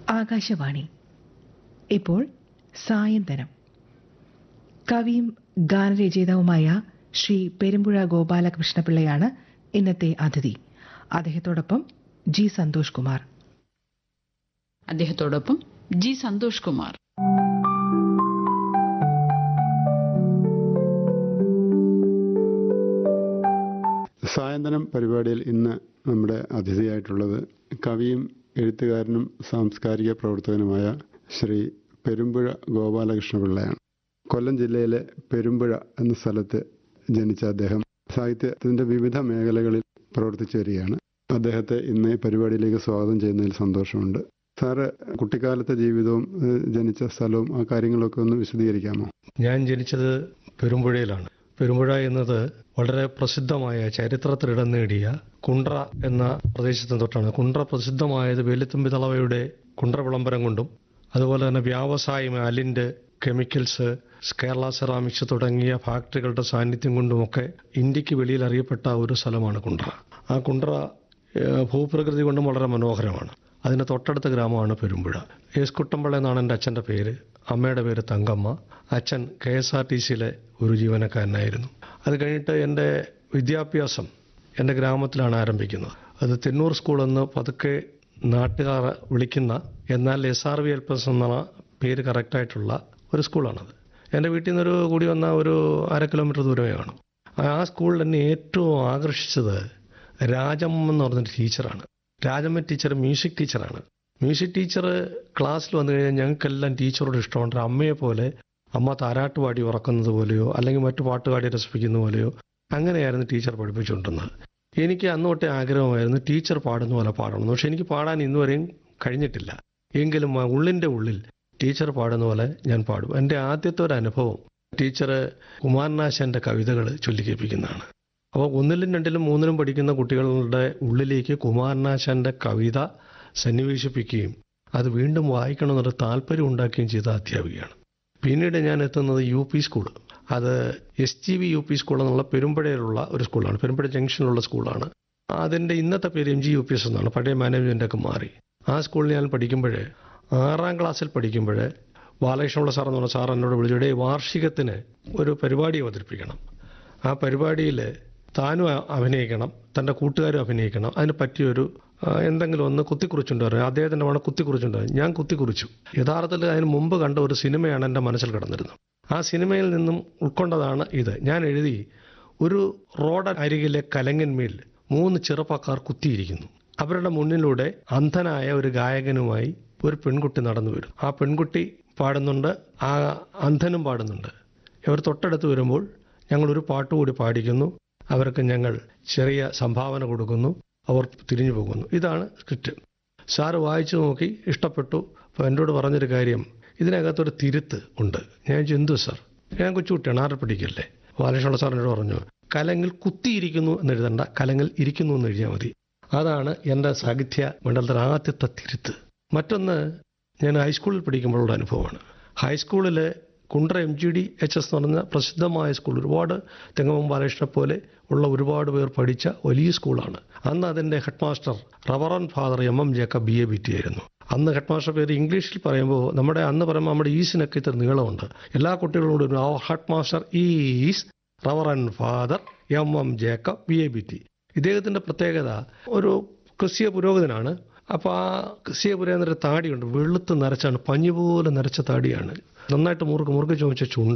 ആകാശവാണി ഇപ്പോൾ സായന്തനം കവിയും ഗാനരചയിതാവുമായ ശ്രീ പെരുമ്പുഴ ഗോപാലകൃഷ്ണപിള്ളയാണ് ഇന്നത്തെ അതിഥി അദ്ദേഹത്തോടൊപ്പം ജി സന്തോഷ് കുമാർ അദ്ദേഹത്തോടൊപ്പം ജി സന്തോഷ് കുമാർ സായന്തനം പരിപാടിയിൽ ഇന്ന് നമ്മുടെ അതിഥിയായിട്ടുള്ളത് കവിയും എഴുത്തുകാരനും സാംസ്കാരിക പ്രവർത്തകനുമായ ശ്രീ പെരുമ്പുഴ ഗോപാലകൃഷ്ണപിള്ളയാണ് കൊല്ലം ജില്ലയിലെ പെരുമ്പുഴ എന്ന സ്ഥലത്ത് ജനിച്ച അദ്ദേഹം സാഹിത്യത്തിന്റെ വിവിധ മേഖലകളിൽ പ്രവർത്തിച്ചു വരികയാണ് അദ്ദേഹത്തെ ഇന്ന് ഈ പരിപാടിയിലേക്ക് സ്വാഗതം ചെയ്യുന്നതിൽ സന്തോഷമുണ്ട് സാറ് കുട്ടിക്കാലത്തെ ജീവിതവും ഏഹ്, ജനിച്ച സ്ഥലവും ആ കാര്യങ്ങളൊക്കെ ഒന്ന് വിശദീകരിക്കാമോ ഞാൻ ജനിച്ചത് പെരുമ്പുഴയിലാണ് പെരുമ്പുഴ എന്നത് വളരെ പ്രസിദ്ധമായ ചരിത്രത്തിലിടം നേടിയ കുണ്ട്ര എന്ന പ്രദേശത്തിന് തൊട്ടാണ് കുണ്ട്ര പ്രസിദ്ധമായത് വേലുത്തുമ്പി തളവയുടെ കുണ്ട്ര വിളംബരം കൊണ്ടും അതുപോലെ തന്നെ വ്യാവസായം അലിൻഡ് കെമിക്കൽസ് കേരള സെറാമിക്സ് തുടങ്ങിയ ഫാക്ടറികളുടെ സാന്നിധ്യം കൊണ്ടുമൊക്കെ ഇന്ത്യക്ക് വെളിയിൽ അറിയപ്പെട്ട ഒരു സ്ഥലമാണ് കുണ്ട്ര ആ കുണ്ട്ര ഏഹ്, ഭൂപ്രകൃതി കൊണ്ടും വളരെ മനോഹരമാണ് അതിന് തൊട്ടടുത്ത ഗ്രാമമാണ് പെരുമ്പുഴ എസ് കുട്ടമ്പിള്ള എന്നാണ് എൻ്റെ അച്ഛൻ്റെ പേര് അമ്മയുടെ പേര് തങ്കമ്മ അച്ഛൻ കെ എസ് ആർ ടി സിയിലെ ഒരു ജീവനക്കാരനായിരുന്നു അത് കഴിഞ്ഞിട്ട് എൻ്റെ വിദ്യാഭ്യാസം എൻ്റെ ഗ്രാമത്തിലാണ് ആരംഭിക്കുന്നത് അത് തെന്നൂർ സ്കൂൾ എന്ന് പതുക്കെ നാട്ടുകാർ വിളിക്കുന്ന എന്നാൽ S R V L P S എന്ന പേര് കറക്റ്റായിട്ടുള്ള ഒരു സ്കൂളാണത് എൻ്റെ വീട്ടിൽ നിന്നൊരു കൂടി വന്ന ഒരു അര കിലോമീറ്റർ ദൂരമേ കാണും ആ സ്കൂളിൽ എന്നെ ഏറ്റവും ആകർഷിച്ചത് രാജമ്മ എന്ന് പറഞ്ഞൊരു ടീച്ചറാണ് രാജമ്മ ടീച്ചർ മ്യൂസിക് ടീച്ചറാണ് മ്യൂസിക് ടീച്ചർ ക്ലാസ്സിൽ വന്നു കഴിഞ്ഞാൽ ഞങ്ങൾക്കെല്ലാം ടീച്ചറോട് ഇഷ്ടമുണ്ട് അമ്മയെ പോലെ അമ്മ താരാട്ട് പാടി ഉറക്കുന്നത് പോലെയോ അല്ലെങ്കിൽ മറ്റു പാട്ടുപാടി രസിപ്പിക്കുന്ന പോലെയോ അങ്ങനെയായിരുന്നു ടീച്ചർ പഠിപ്പിച്ചുകൊണ്ടിരുന്നത് എനിക്ക് അന്ന് തൊട്ടേ ആഗ്രഹമായിരുന്നു ടീച്ചർ പാടുന്ന പോലെ പാടണം പക്ഷെ എനിക്ക് പാടാൻ ഇന്നുവരെയും കഴിഞ്ഞിട്ടില്ല എങ്കിലും ആ ഉള്ളിൻ്റെ ഉള്ളിൽ ടീച്ചർ പാടുന്ന പോലെ ഞാൻ പാടും എൻ്റെ ആദ്യത്തെ ഒരു അനുഭവം ടീച്ചർ കുമാരനാശാൻ്റെ കവിതകൾ ചൊല്ലിക്കേൽപ്പിക്കുന്നതാണ് അപ്പോൾ ഒന്നിലും രണ്ടിലും മൂന്നിലും പഠിക്കുന്ന കുട്ടികളുടെ ഉള്ളിലേക്ക് കുമാരനാശാന്റെ കവിത സന്നിവേശിപ്പിക്കുകയും അത് വീണ്ടും വായിക്കണമെന്നൊരു താല്പര്യം ഉണ്ടാക്കുകയും ചെയ്ത അധ്യാപികയാണ് പിന്നീട് ഞാൻ എത്തുന്നത് യു പി സ്കൂൾ അത് S G V U P school എന്നുള്ള പെരുമ്പഴയിലുള്ള ഒരു സ്കൂളാണ് പെരുമ്പഴ ജംഗ്ഷനിലുള്ള സ്കൂളാണ് അതിൻ്റെ ഇന്നത്തെ പേര് M G U P S എന്നാണ് പഴയ മാനേജ്മെൻ്റൊക്കെ മാറി ആ സ്കൂളിൽ ഞാൻ പഠിക്കുമ്പോൾ ആറാം ക്ലാസ്സിൽ പഠിക്കുമ്പോൾ ബാലകൃഷ്ണപിള്ള സാർ എന്ന് പറഞ്ഞ സാർ എന്നോട് വിളിച്ചിടെ വാർഷികത്തിന് ഒരു പരിപാടി അവതരിപ്പിക്കണം ആ പരിപാടിയിൽ താനും അ- അഭിനയിക്കണം തൻ്റെ കൂട്ടുകാരും അഭിനയിക്കണം അതിന് പറ്റിയൊരു ആ, എന്തെങ്കിലും ഒന്ന് കുത്തിക്കുറിച്ചുണ്ട് പറയും അദ്ദേഹത്തിൻ്റെ വേണം കുത്തിക്കുറിച്ചുണ്ട് പറയും. ഞാൻ കുത്തിക്കുറിച്ചു യഥാർത്ഥത്തിൽ അതിന് മുമ്പ് കണ്ട ഒരു സിനിമയാണ് എൻ്റെ മനസ്സിൽ കിടന്നിരുന്നത് ആ സിനിമയിൽ നിന്നും ഉൾക്കൊണ്ടതാണ് ഇത് ഞാൻ എഴുതി ഒരു റോഡ് അരികിലെ കലങ്ങന്മേൽ മൂന്ന് ചെറുപ്പക്കാർ കുത്തിയിരിക്കുന്നു അവരുടെ മുന്നിലൂടെ അന്ധനായ ഒരു ഗായകനുമായി ഒരു പെൺകുട്ടി നടന്നു വരും ആ പെൺകുട്ടി പാടുന്നുണ്ട് ആ അന്ധനും പാടുന്നുണ്ട് ഇവർ തൊട്ടടുത്ത് വരുമ്പോൾ ഞങ്ങൾ ഒരു പാട്ടുകൂടി പാടിക്കുന്നു അവർക്ക് ഞങ്ങൾ ചെറിയ സംഭാവന കൊടുക്കുന്നു അവർ തിരിഞ്ഞു പോകുന്നു ഇതാണ് സ്ക്രിപ്റ്റ് സാറ് വായിച്ചു നോക്കി ഇഷ്ടപ്പെട്ടു അപ്പോൾ എന്നോട് പറഞ്ഞൊരു കാര്യം ഇതിനകത്തൊരു തിരുത്ത് ഉണ്ട് ഞാൻ ചോദിച്ചു, എന്തു സാർ ഞാൻ കൊച്ചുകുട്ടിയാണ് ആറ് പിടിക്കല്ലേ ബാലകൃഷ്ണ സാർ എന്നോട് പറഞ്ഞു കലങ്ങിൽ കുത്തിയിരിക്കുന്നു എന്ന് എഴുതണ്ട കലങ്ങിൽ ഇരിക്കുന്നു എന്ന് എഴുതിയാൽ മതി അതാണ് എൻ്റെ സാഹിത്യ മണ്ഡലത്തിലെ ആദ്യത്തെ തിരുത്ത് മറ്റൊന്ന് ഞാൻ ഹൈസ്കൂളിൽ പഠിക്കുമ്പോഴുള്ള അനുഭവമാണ് ഹൈസ്കൂളിൽ Kundara M G D H S എന്ന് പറഞ്ഞ പ്രസിദ്ധമായ സ്കൂൾ ഒരുപാട് തെങ്ങമം ബാലകൃഷ്ണനെ പോലെ ഉള്ള ഒരുപാട് പേർ പഠിച്ച വലിയ സ്കൂളാണ് അന്ന് അതിൻ്റെ head master reverend father M M Jacob B A B T ആയിരുന്നു അന്ന് ഹെഡ് മാസ്റ്റർ പേര് ഇംഗ്ലീഷിൽ പറയുമ്പോൾ നമ്മുടെ അന്ന് പറയുമ്പോൾ നമ്മുടെ ഈസിനൊക്കെ ഇത്ര നീളമുണ്ട് എല്ലാ കുട്ടികളോടും ആ head master is reverend father M M Jacob B A B T ഇദ്ദേഹത്തിൻ്റെ പ്രത്യേകത ഒരു ക്രിസ്തീയ പുരോഹിതനാണ് അപ്പോൾ ആ ക്രിസ്തീയ പുരോഹിതൻ്റെ താടിയുണ്ട് വെളുത്ത് നരച്ചാണ് പഞ്ഞി പോലെ നരച്ച താടിയാണ് നന്നായിട്ട് മുറുക്ക് മുറുക്ക് ചോദിച്ച ചുണ്ട്